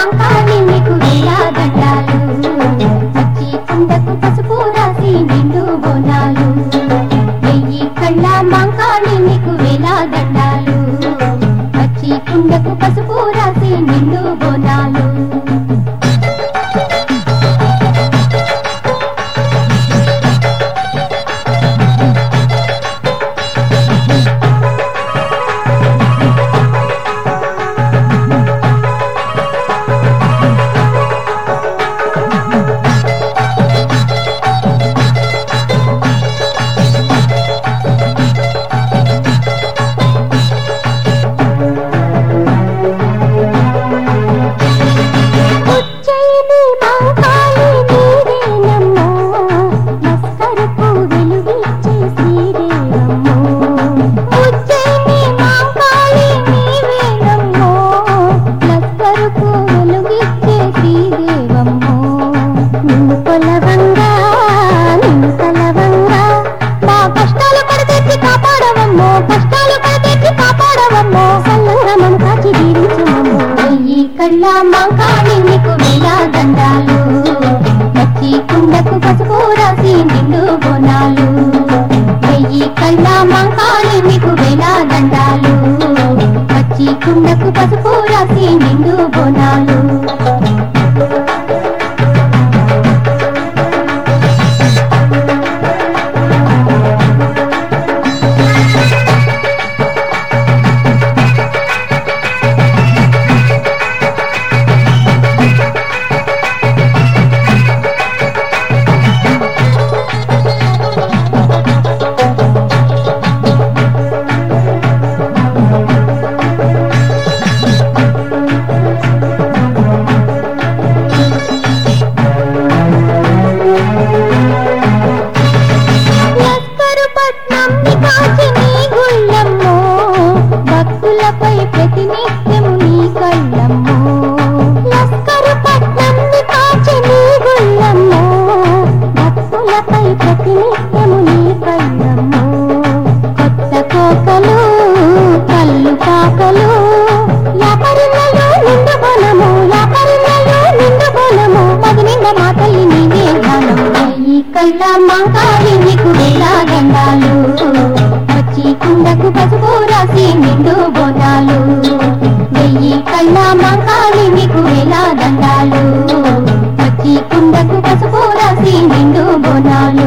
మాంకాళి నీకు వేలా దండాలు పచ్చి కుండకు పసుపు రాసి నిండు బోనాలు వెయ్యి కళ్ళ మాంకాళి నీకు వేలా దండాలు పచ్చి కుండకు పసుపు రాసి నిండు బోనాలు ఉజ్జయిని మాంకాళి నీవేనమ్మో మస్కరకు వెలుగిచ్చే శ్రీదేవమ్మో ఉజ్జయిని మాంకాళి నీవేనమ్మో మస్కరకు వెలుగిచ్చే శ్రీదేవమ్మో నిన్ను కొలవంగా నిన్ను కలవంగా మా కష్టాలు పడతెచ్చి కాపాడవమ్మో కష్టాలు పడతెచ్చి కాపాడవమ్మో సల్లంగా మమ్మ కాచి దీవించమమ్మో వెయ్యి కళ్ళ మాంకాళి నీకు వేలా దండాలు పచ్చి కుండకు పసుపు రాసి నిండు బోనాలు వెయ్యి కళ్ళ మాంకాళి నీకు వేలా దండాలు పచ్చి కుండకు పసుపు రాసి నిండు బోనాలు లస్కరు పట్నం కాచి నీ గుళ్ళమ్మో భక్తులపై ప్రతినిత్యము నీ కళ్ళమ్మో లస్కరు పట్నం కాచి నీ గుళ్ళమ్మో భక్తులపై ప్రతినిత్యము నీ కళ్ళమ్మో కొత్త కోకలు కళ్ళు పాకలు యాపరిలలో నిండు బలము యాపరిలలో నిండు బలము మది నిండ మా తల్లి నీవే ధ్యానం ఈ కళ్ళ మాంకాళి నీకు వేలా దండాలు వచ్చి కుండకు పసుపు రాసి నిండు బోనాలు వెయ్యి కళ్ళ మాంకాళి నీకు వేలా దండాలు వచ్చి కుండకు పసుపు రాసి నిండు బోనాలు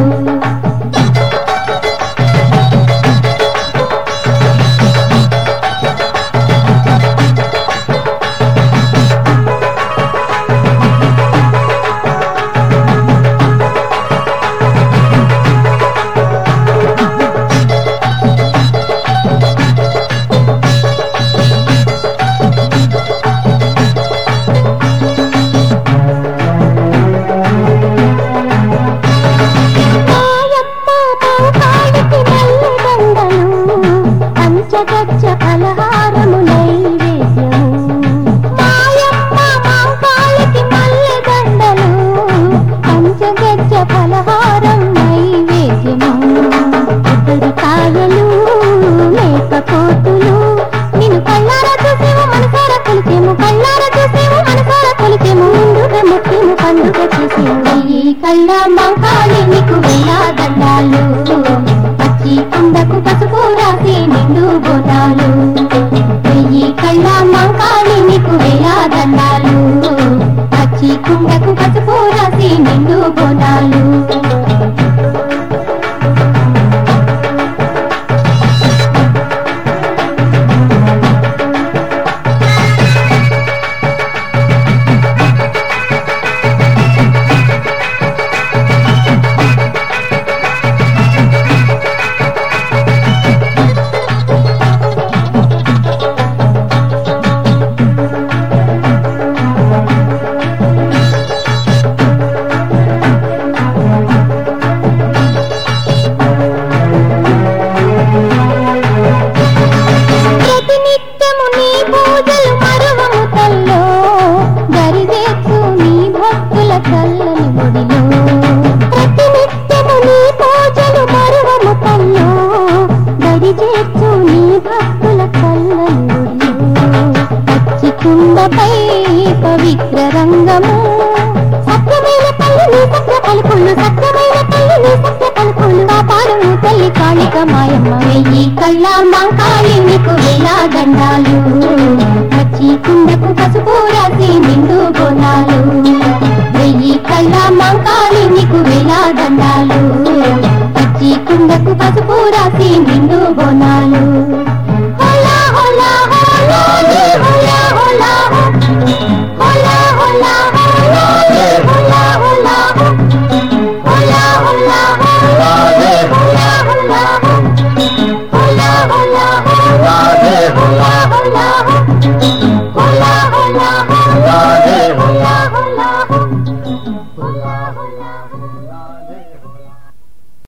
కాళిక మాయమ్మ వెయ్యి కళ్ళ మంకాళి నీకు వేలా దండాలు పచ్చి కుండకు పసుపు రాసి నిండు బోనాలు వెయ్యి కళ్ళ మంకాళి నీకు వేలా దండాలు పచ్చి కుండకు పసుపు రాసి నిండు బోనాలు